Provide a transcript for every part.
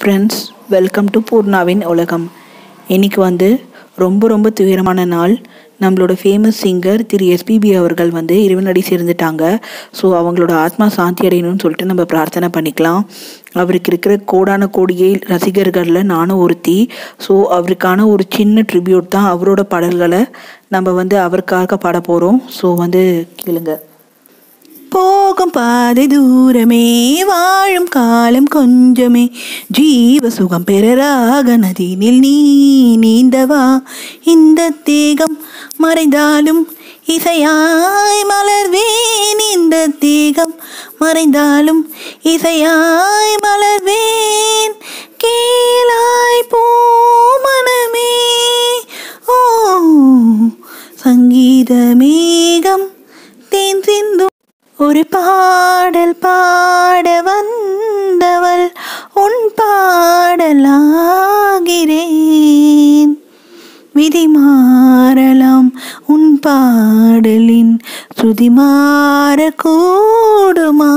friends welcome to பூர்ணாவின் உலகம் இன்னைக்கு வந்து ரொம்ப ரொம்ப துயரமான நாள் நம்மளோட ஃபேமஸ் சிங்கர் திரு எஸ்பிபி அவர்கள் வந்து இறைவனடி சேர்ந்துட்டாங்க ஸோ அவங்களோட ஆத்மா சாந்தி அடையணும்னு சொல்லிட்டு நம்ம பிரார்த்தனை பண்ணிக்கலாம் அவருக்கு இருக்கிற கோடான கோடியை ரசிகர்களில் நானும் ஒருத்தி ஸோ அவருக்கான ஒரு சின்ன ட்ரிபியூட் தான் அவரோட பாடல்களை நம்ம வந்து அவருக்காக பாட போகிறோம் ஸோ வந்து கேளுங்க போகும் பாதை தூரமே வாழும் காலம் கொஞ்சமே ஜீவ சுகம் பெறராக நதியினில் நீ நீந்தவா இந்த தேகம் மறைந்தாலும் இசையாய் மலர்வேன் இந்த தேகம் மறைந்தாலும் இசையாய் மலர்வேன் கேளாய் பூமனமே ஓ சங்கீத மேகம் தேன் சிந்தும் ஒரு பாடல் பாட வந்தவள் உன் பாடலாகிறேன் விதி மாறலாம் உன் பாடலின் சுதி மாறக்கூடுமா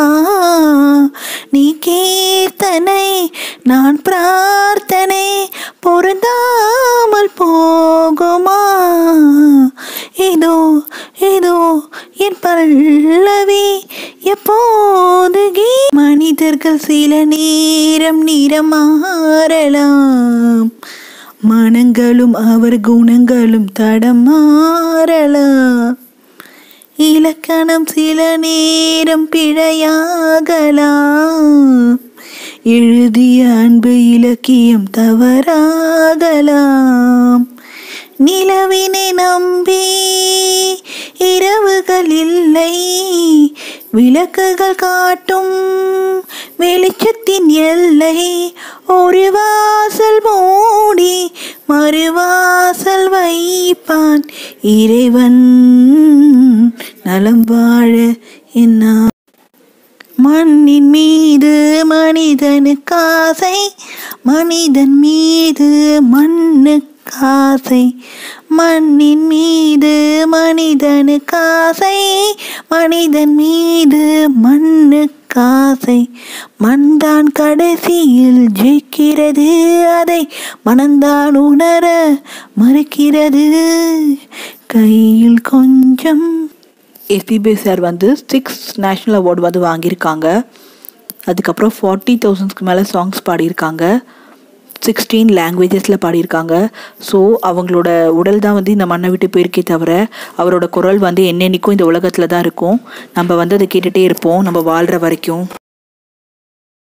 நீ கீர்த்தனை நான் பிரார்த்தனை பொருந்தாமல் போகுமா இதோ இதோ என் பல்லவி எப்போது கீ மனிதர்கள் சில நேரம் நிறம் மாறலாம் மனங்களும் அவர் குணங்களும் தடம் மாறலாம் இலக்கணம் சில நேரம் பிழையாகலாம் எழுதிய அன்பு இலக்கியம் தவறாகலாம் நிலவினை நம்பி இரவுகள் இல்லை விளக்குகள் காட்டும் வெளிச்சத்தின் எல்லை ஒரு வாசல் மூடி மறுவாசல் வைப்பான் இறைவன் நலம் வாழ என்ன மண்ணின் மீது மனிதனுக்காசை மனிதன் மீது மண்ணுக்காசை மண்ணின் மீது மனிதனுக்காசை மனிதன் மீது மண்ணுக்காசை மண்தான் கடைசியில் ஜெயிக்கிறது அதை மனந்தான் உணர மறுக்கிறது கையில் கொஞ்சம் எஸ்பிபி சார் வந்து சிக்ஸ் நேஷ்னல் அவார்டு வந்து வாங்கியிருக்காங்க அதுக்கப்புறம் ஃபார்ட்டி தௌசண்ட்ஸ்க்கு மேலே சாங்ஸ் பாடியிருக்காங்க சிக்ஸ்டீன் லாங்குவேஜஸில் பாடியிருக்காங்க ஸோ அவங்களோட உடல் தான் வந்து இந்த மண்ணை விட்டு போயிருக்கே தவிர அவரோட குரல் வந்து என்னென்னைக்கும் இந்த உலகத்தில் தான் இருக்கும் நம்ம வந்து அதை கேட்டுகிட்டே இருப்போம் நம்ம வாழ்கிற வரைக்கும்